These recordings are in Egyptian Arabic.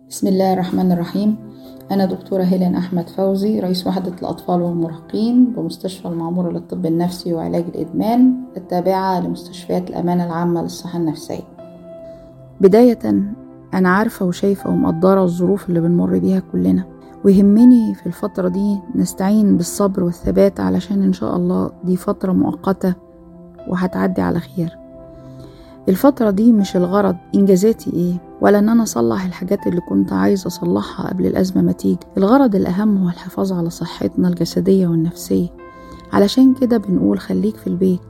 بسم الله الرحمن الرحيم أنا دكتورة هيلين أحمد فوزي رئيس وحدة الأطفال والمراهقين بمستشفى المعمورة للطب النفسي وعلاج الإدمان التابعة لمستشفيات الأمانة العامة للصحة النفسية بداية أنا عارفة وشايفة ومقدرة الظروف اللي بنمر بيها كلنا ويهمني في الفترة دي نستعين بالصبر والثبات علشان إن شاء الله دي فترة مؤقتة وهتعدي على خير الفترة دي مش الغرض إنجازاتي إيه ولا إن أنا أصلح الحاجات اللي كنت عايزة أصلحها قبل الأزمة ما تيجي الغرض الأهم هو الحفاظ على صحتنا الجسدية والنفسية علشان كده بنقول خليك في البيت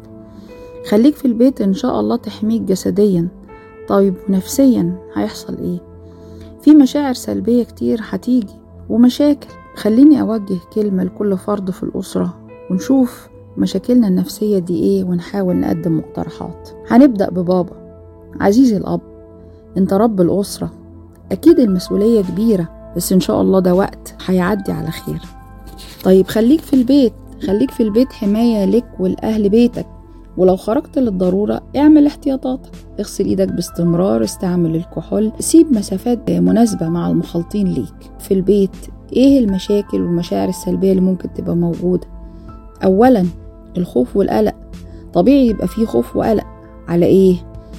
خليك في البيت إن شاء الله تحميك جسديا طيب ونفسيا هيحصل إيه في مشاعر سلبية كتير هتيجي ومشاكل خليني أوجه كلمة لكل فرد في الأسرة ونشوف مشاكلنا النفسية دي ايه ونحاول نقدم مقترحات هنبدأ ببابا عزيزي الأب انت رب الأسرة أكيد المسؤولية كبيرة بس إن شاء الله ده وقت هيعدي على خير طيب خليك في البيت خليك في البيت حماية لك ولأهل بيتك ولو خرجت للضرورة اعمل احتياطاتك اغسل ايدك باستمرار استعمل الكحول سيب مسافات مناسبة مع المخالطين ليك في البيت ايه المشاكل والمشاعر السلبية اللي ممكن تبقى موجودة اولا الخوف والقلق طبيعي يبقى فيه خوف وقلق على ايه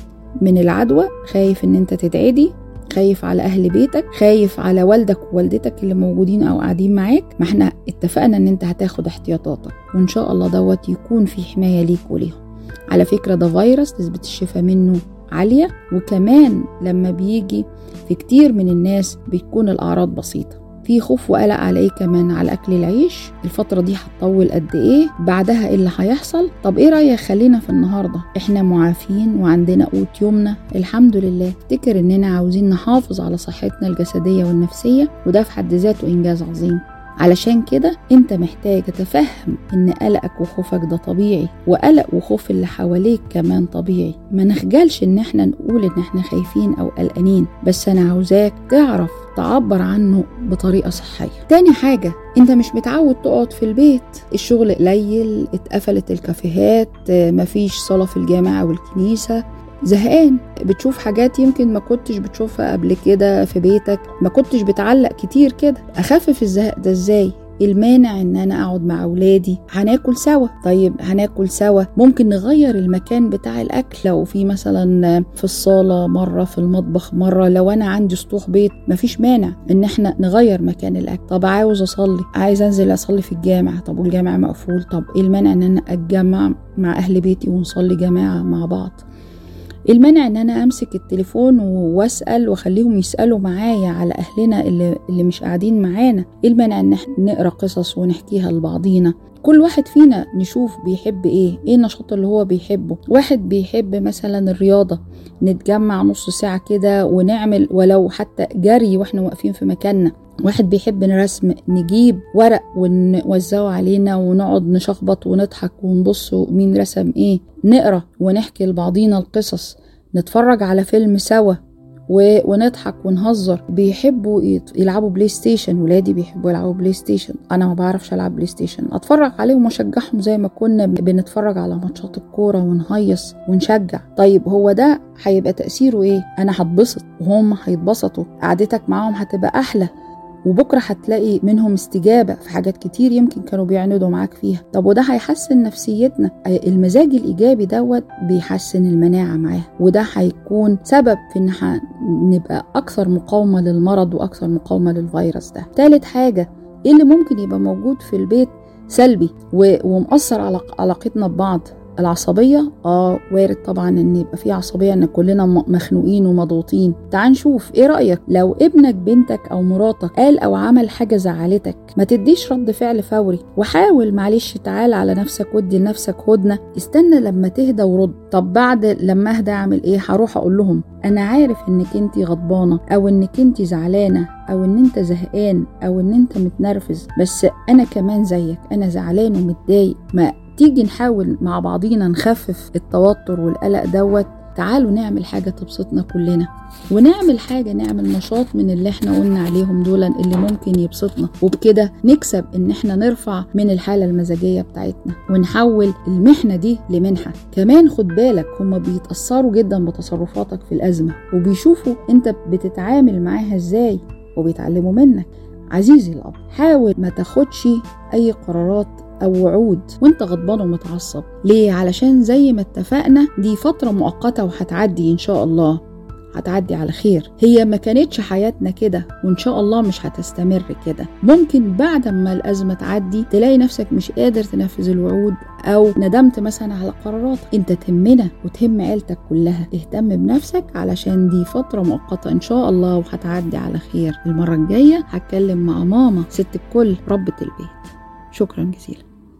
من العدوى خايف ان انت تتعدي خايف على اهل بيتك خايف على والدك ووالدتك اللي موجودين او قاعدين معاك ما احنا اتفقنا ان انت هتاخد احتياطاتك وان شاء الله دوت يكون في حمايه ليك وليهم على فكره ده فيروس نسبه الشفاء منه عاليه وكمان لما بيجي في كتير من الناس بتكون الاعراض بسيطه في خوف وقلق على ايه كمان على اكل العيش الفتره دي هتطول قد ايه بعدها ايه اللي هيحصل طب ايه رايك خلينا في النهارده احنا معافين وعندنا قوت يومنا الحمد لله افتكر اننا عاوزين نحافظ على صحتنا الجسديه والنفسيه وده في حد ذاته انجاز عظيم علشان كده انت محتاج تفهم ان قلقك وخوفك ده طبيعي وقلق وخوف اللي حواليك كمان طبيعي ما نخجلش ان احنا نقول ان احنا خايفين او قلقانين بس انا عاوزاك تعرف تعبر عنه بطريقة صحية تاني حاجة انت مش متعود تقعد في البيت الشغل قليل اتقفلت الكافيهات مفيش صلاة في الجامعة والكنيسة زهقان بتشوف حاجات يمكن ما كنتش بتشوفها قبل كده في بيتك ما كنتش بتعلق كتير كده اخفف الزهق ده ازاي المانع ان انا اقعد مع اولادي هناكل سوا طيب هناكل سوا ممكن نغير المكان بتاع الاكل لو في مثلا في الصاله مره في المطبخ مره لو انا عندي سطوح بيت مفيش مانع ان احنا نغير مكان الاكل طب عاوز اصلي عايز انزل اصلي في الجامع طب والجامع مقفول طب ايه المانع ان انا اتجمع مع اهل بيتي ونصلي جماعه مع بعض المانع ان انا امسك التليفون واسال واخليهم يسالوا معايا على اهلنا اللي, اللي مش قاعدين معانا ايه المانع ان احنا نقرا قصص ونحكيها لبعضينا كل واحد فينا نشوف بيحب ايه ايه النشاط اللي هو بيحبه واحد بيحب مثلا الرياضه نتجمع نص ساعه كده ونعمل ولو حتى جري واحنا واقفين في مكاننا واحد بيحب الرسم نجيب ورق ونوزعه علينا ونقعد نشخبط ونضحك ونبص مين رسم ايه نقرا ونحكي لبعضينا القصص نتفرج على فيلم سوا و... ونضحك ونهزر بيحبوا يلعبوا بلاي ستيشن ولادي بيحبوا يلعبوا بلاي ستيشن انا ما بعرفش العب بلاي ستيشن اتفرج عليهم واشجعهم زي ما كنا بنتفرج على ماتشات الكوره ونهيص ونشجع طيب هو ده هيبقى تاثيره ايه انا هتبسط وهم هيتبسطوا قعدتك معاهم هتبقى احلى وبكرة هتلاقي منهم استجابة في حاجات كتير يمكن كانوا بيعندوا معاك فيها طب وده هيحسن نفسيتنا المزاج الإيجابي دوت بيحسن المناعة معاه وده هيكون سبب في إن نبقى أكثر مقاومة للمرض وأكثر مقاومة للفيروس ده تالت حاجة إيه اللي ممكن يبقى موجود في البيت سلبي ومؤثر على علاقتنا ببعض العصبية اه وارد طبعا ان يبقى في عصبية ان كلنا مخنوقين ومضغوطين تعال نشوف ايه رأيك لو ابنك بنتك او مراتك قال او عمل حاجة زعلتك ما تديش رد فعل فوري وحاول معلش تعال على نفسك ودي لنفسك هدنة استنى لما تهدى ورد طب بعد لما اهدى اعمل ايه هروح اقول لهم انا عارف انك انت غضبانة او انك انت زعلانة او ان انت زهقان او ان انت متنرفز بس انا كمان زيك انا زعلان ومتضايق ما تيجي نحاول مع بعضينا نخفف التوتر والقلق دوت تعالوا نعمل حاجة تبسطنا كلنا ونعمل حاجة نعمل نشاط من اللي احنا قلنا عليهم دول اللي ممكن يبسطنا وبكده نكسب ان احنا نرفع من الحالة المزاجية بتاعتنا ونحول المحنة دي لمنحة كمان خد بالك هما بيتأثروا جدا بتصرفاتك في الأزمة وبيشوفوا انت بتتعامل معاها ازاي وبيتعلموا منك عزيزي الأب حاول ما تاخدش أي قرارات أو وعود وانت غضبان ومتعصب ليه؟ علشان زي ما اتفقنا دي فترة مؤقتة وهتعدي إن شاء الله هتعدي على خير هي ما كانتش حياتنا كده وان شاء الله مش هتستمر كده ممكن بعد ما الازمه تعدي تلاقي نفسك مش قادر تنفذ الوعود او ندمت مثلا على قراراتك انت تهمنا وتهم عيلتك كلها اهتم بنفسك علشان دي فتره مؤقته ان شاء الله وهتعدي على خير المره الجايه هتكلم مع ماما ست الكل ربة البيت شكرا جزيلا